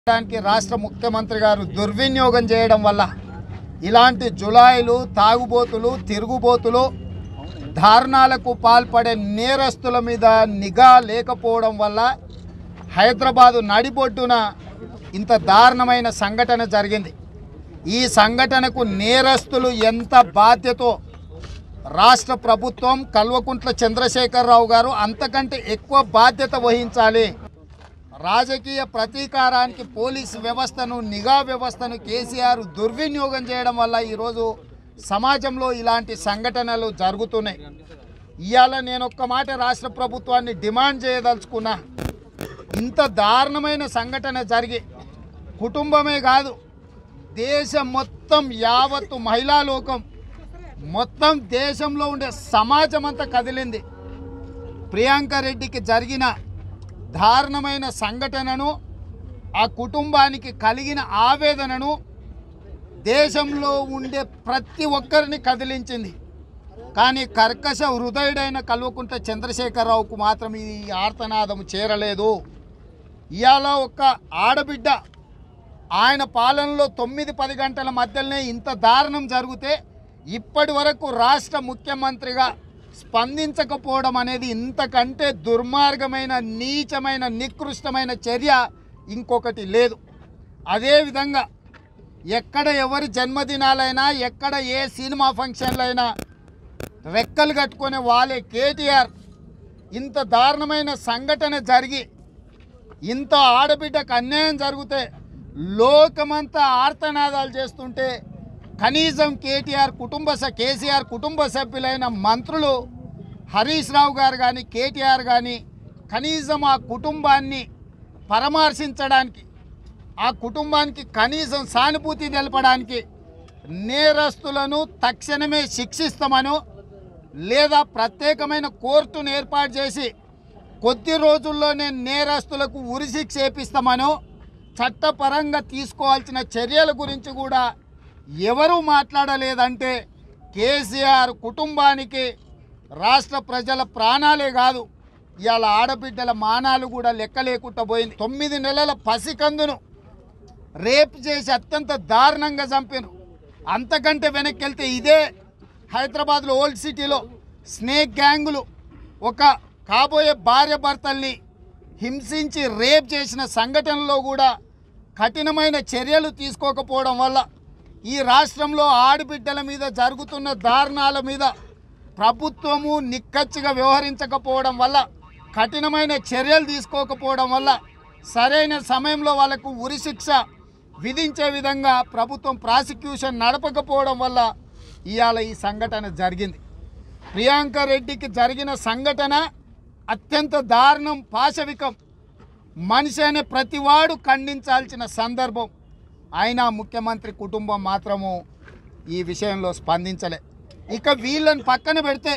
దానికి రాష్ట్ర ముఖ్యమంత్రి గారు దుర్వినియోగం చేయడం వల్ల ఇలాంటి జులాయిలు తాగుబోతులు తిరుగుబోతులు దారుణాలకు పాల్పడే నేరస్తుల మీద నిఘా లేకపోవడం వల్ల హైదరాబాదు నడిబొడ్డున ఇంత దారుణమైన సంఘటన జరిగింది ఈ సంఘటనకు నేరస్తులు ఎంత బాధ్యతో రాష్ట్ర ప్రభుత్వం కల్వకుంట్ల చంద్రశేఖరరావు గారు అంతకంటే ఎక్కువ బాధ్యత వహించాలి రాజకీయ ప్రతీకారానికి పోలీసు వ్యవస్థను నిఘా వ్యవస్థను కేసీఆర్ దుర్వినియోగం చేయడం వల్ల ఈరోజు సమాజంలో ఇలాంటి సంఘటనలు జరుగుతున్నాయి ఇవాళ నేను ఒక్క మాట రాష్ట్ర ప్రభుత్వాన్ని డిమాండ్ చేయదలుచుకున్నా ఇంత దారుణమైన సంఘటన జరిగి కుటుంబమే కాదు దేశం మొత్తం యావత్తు మహిళా లోకం మొత్తం దేశంలో ఉండే సమాజం అంతా కదిలింది ప్రియాంక రెడ్డికి జరిగిన దారుణమైన సంఘటనను ఆ కుటుంబానికి కలిగిన ఆవేదనను దేశంలో ఉండే ప్రతి ఒక్కరిని కదిలించింది కానీ కర్కశ హృదయుడైన కల్వకుంట్ల చంద్రశేఖరరావుకు మాత్రం ఈ ఆర్తనాదం చేరలేదు ఇవాళ ఒక్క ఆడబిడ్డ ఆయన పాలనలో తొమ్మిది పది గంటల మధ్యలోనే ఇంత దారుణం జరిగితే ఇప్పటి వరకు రాష్ట్ర ముఖ్యమంత్రిగా స్పందించకపోవడం అనేది ఇంతకంటే దుర్మార్గమైన నీచమైన నికృష్టమైన చర్య ఇంకొకటి లేదు అదేవిధంగా ఎక్కడ ఎవరి జన్మదినాలైనా ఎక్కడ ఏ సినిమా ఫంక్షన్లైనా రెక్కలు కట్టుకునే వాళ్ళే కేటీఆర్ ఇంత దారుణమైన సంఘటన జరిగి ఇంత ఆడబిడ్డకు అన్యాయం జరిగితే లోకమంతా ఆర్తనాదాలు చేస్తుంటే కనీసం కేటీఆర్ కుటుంబ స కేసీఆర్ కుటుంబ సభ్యులైన మంత్రులు హరీష్ రావు గారు కానీ కేటీఆర్ కానీ కనీసం ఆ కుటుంబాన్ని పరామర్శించడానికి ఆ కుటుంబానికి కనీసం సానుభూతి తెలపడానికి నేరస్తులను తక్షణమే శిక్షిస్తామను లేదా ప్రత్యేకమైన కోర్టును ఏర్పాటు చేసి కొద్ది రోజుల్లోనే నేరస్తులకు ఉరిశిక్ష చేపిస్తామను చట్టపరంగా తీసుకోవాల్సిన చర్యల గురించి కూడా ఎవరూ మాట్లాడలేదంటే కేసీఆర్ కుటుంబానికి రాష్ట్ర ప్రజల ప్రాణాలే కాదు ఇవాళ ఆడబిడ్డల మానాలు కూడా లెక్క లేకుండా పోయింది తొమ్మిది నెలల పసికందును రేప్ చేసి అత్యంత దారుణంగా చంపారు అంతకంటే వెనక్కి వెళ్తే ఇదే హైదరాబాద్లో ఓల్డ్ సిటీలో స్నేక్ గ్యాంగులు ఒక కాబోయే భార్య భర్తల్ని హింసించి రేప్ చేసిన సంఘటనలో కూడా కఠినమైన చర్యలు తీసుకోకపోవడం వల్ల ఈ రాష్ట్రంలో ఆడబిడ్డల మీద జరుగుతున్న దారుణాల మీద ప్రభుత్వము నిక్కచ్చిగా వ్యవహరించకపోవడం వల్ల కఠినమైన చర్యలు తీసుకోకపోవడం వల్ల సరైన సమయంలో వాళ్ళకు ఉరిశిక్ష విధించే విధంగా ప్రభుత్వం ప్రాసిక్యూషన్ నడపకపోవడం వల్ల ఇవాళ ఈ సంఘటన జరిగింది ప్రియాంక రెడ్డికి జరిగిన సంఘటన అత్యంత దారుణం పాశవికం మనిషి అనే ప్రతివాడు ఖండించాల్సిన సందర్భం అయినా ముఖ్యమంత్రి కుటుంబం మాత్రము ఈ విషయంలో స్పందించలే ఇక వీళ్ళని పక్కన పెడితే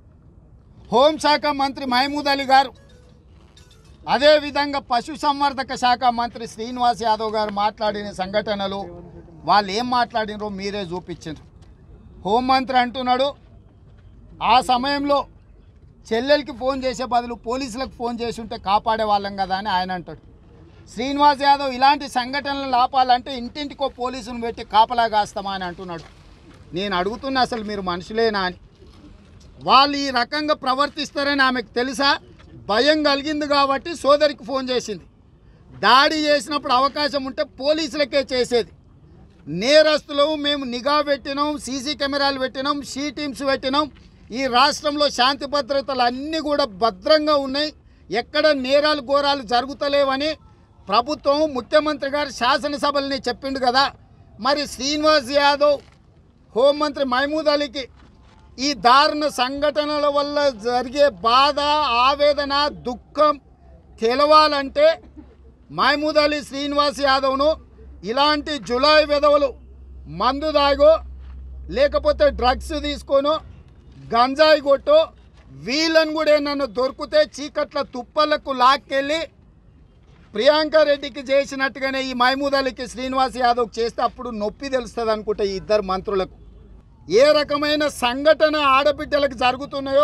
హోంశాఖ మంత్రి మహమూద్ అలీ గారు అదేవిధంగా పశుసంవర్ధక శాఖ మంత్రి శ్రీనివాస్ యాదవ్ గారు మాట్లాడిన సంఘటనలు వాళ్ళు ఏం మాట్లాడినరో మీరే చూపించారు హోంమంత్రి అంటున్నాడు ఆ సమయంలో చెల్లెలకి ఫోన్ చేసే బదులు పోలీసులకు ఫోన్ చేసి ఉంటే కాపాడే వాళ్ళం కదా అని ఆయన అంటాడు శ్రీనివాస్ యాదవ్ ఇలాంటి సంఘటనలు ఆపాలంటే ఇంటింటికో పోలీసును పెట్టి కాపలా కాస్తామా అని అంటున్నాడు నేను అడుగుతున్నా అసలు మీరు మనుషులేనా అని వాళ్ళు ఈ రకంగా ప్రవర్తిస్తారని ఆమెకు తెలుసా భయం కలిగింది కాబట్టి సోదరికి ఫోన్ చేసింది దాడి చేసినప్పుడు అవకాశం ఉంటే పోలీసులకే చేసేది నేరస్తులు మేము నిఘా పెట్టినాం సీసీ కెమెరాలు పెట్టినాం షీ టీమ్స్ పెట్టినాం ఈ రాష్ట్రంలో శాంతి భద్రతలు అన్నీ కూడా భద్రంగా ఉన్నాయి ఎక్కడ నేరాలు ఘోరాలు జరుగుతలేవని ప్రభుత్వం ముఖ్యమంత్రి గారు శాసనసభలని చెప్పిండు కదా మరి శ్రీనివాస్ యాదవ్ హోంమంత్రి మహమూద్ అలీకి ఈ దారుణ సంఘటనల వల్ల జరిగే బాధ ఆవేదన దుఃఖం తెలవాలంటే మహమూద్ అలీ శ్రీనివాస్ యాదవ్ను ఇలాంటి జులాయి విధవలు మందు దాగో లేకపోతే డ్రగ్స్ తీసుకోను గంజాయి కొట్టో వీళ్ళని కూడా నన్ను దొరికితే చీకట్ల తుప్పలకు లాక్కెళ్ళి ప్రియాంక రెడ్డికి చేసినట్టుగానే ఈ మహమూద్ అలీకి శ్రీనివాస్ యాదవ్ చేస్తే అప్పుడు నొప్పి తెలుస్తుంది అనుకుంటా ఈ ఇద్దరు మంత్రులకు ఏ రకమైన సంఘటన ఆడబిడ్డలకు జరుగుతున్నాయో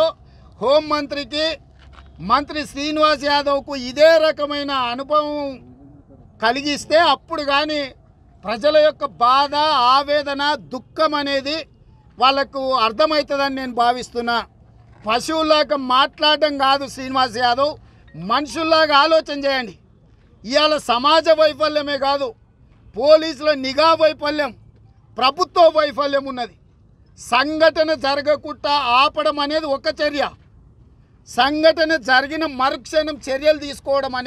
హోంమంత్రికి మంత్రి శ్రీనివాస్ యాదవ్కు ఇదే రకమైన అనుభవం కలిగిస్తే అప్పుడు కానీ ప్రజల యొక్క బాధ ఆవేదన దుఃఖం అనేది వాళ్ళకు అర్థమవుతుందని నేను భావిస్తున్నా పశువులాగా మాట్లాడడం కాదు శ్రీనివాస్ యాదవ్ మనుషుల్లాగా ఆలోచన చేయండి ఇవాళ సమాజ వైఫల్యమే కాదు పోలీసుల నిఘా వైఫల్యం ప్రభుత్వ వైఫల్యం ఉన్నది సంఘటన జరగకుండా ఆపడం అనేది ఒక చర్య సంఘటన జరిగిన మరుక్షణం చర్యలు తీసుకోవడం అనేది